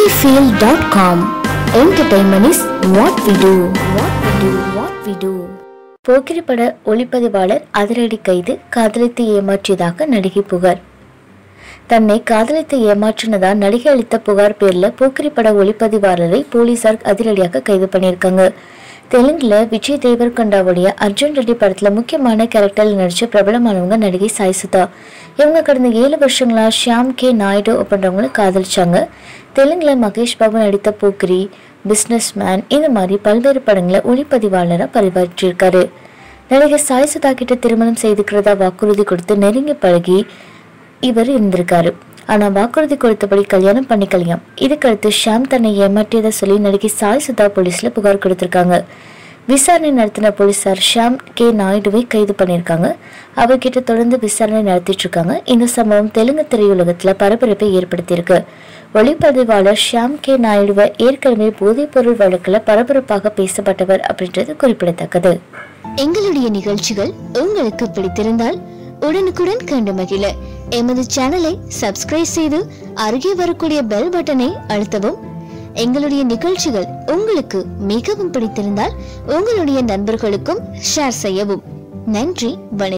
Sunnyfield.com. Entertainment is what we do. What we do. What we do. போக்கிரி பட ஒளிப்பதிவாளர் அதிரடி கைது காதலித்து ஏமாற்றியதாக நடிகை புகார் தன்னை காதலித்து ஏமாற்றினதா நடிகை அளித்த புகார் பேர்ல போக்கிரி பட ஒளிப்பதிவாளரை போலீசார் அதிரடியாக கைது பண்ணியிருக்காங்க தெலுங்குல விஜய் தேவர்கொண்டாவுடைய அர்ஜுன் ரெட்டி படத்துல முக்கியமான கேரக்டர்ல நடிச்ச பிரபலமானவங்க நடிகை சாய் சுதா இவங்க கடந்த ஏழு வருஷங்களா ஷியாம் கே நாயுடு அப்படின்றவங்களை காதலிச்சாங்க தெலுங்குல மகேஷ் பாபு நடித்த போக்கிரி பிஸ்னஸ் மேன் இந்த மாதிரி பல்வேறு படங்களை ஒளிப்பதிவாளராக பரிமாற்றியிருக்காரு நடிகர் சாய் சுதா கிட்ட திருமணம் செய்துக்கிறதா வாக்குறுதி கொடுத்து நெருங்கி பழகி இவர் இருந்திருக்காரு ஆனா வாக்குறுதி கொடுத்தபடி கல்யாணம் பண்ணிக்கலையாம் இதுக்கடுத்து ஷாம் தன்னை ஏமாற்றியதை சொல்லி நடிகை சாய் சுதா போலீஸ்ல புகார் கொடுத்திருக்காங்க விசாரணை நடத்தின போலீசார் ஷாம் கே நாயுடுவை கைது பண்ணியிருக்காங்க அவர்கிட்ட தொடர்ந்து விசாரணை நடத்திட்டு இருக்காங்க இந்த சம்பவம் தெலுங்கு திரையுலகத்துல பரபரப்பை ஏற்படுத்தியிருக்கு ஒளிப்பதிவாளர் ஷாம் கே நாயுடுவை ஏற்கனவே போதைப்பொருள் வழக்குல பரபரப்பாக பேசப்பட்டவர் அப்படின்றது குறிப்பிடத்தக்கது எங்களுடைய நிகழ்ச்சிகள் உங்களுக்கு பிடித்திருந்தால் உடனுக்குடன் கண்டு மகிழ எமது சேனலை சப்ஸ்கிரைப் செய்து அருகே வரக்கூடிய பெல் பட்டனை அழுத்தவும் எங்களுடைய நிகழ்ச்சிகள் உங்களுக்கு மிகவும் பிடித்திருந்தால் உங்களுடைய நண்பர்களுக்கும் ஷேர் செய்யவும் நன்றி வணக்கம்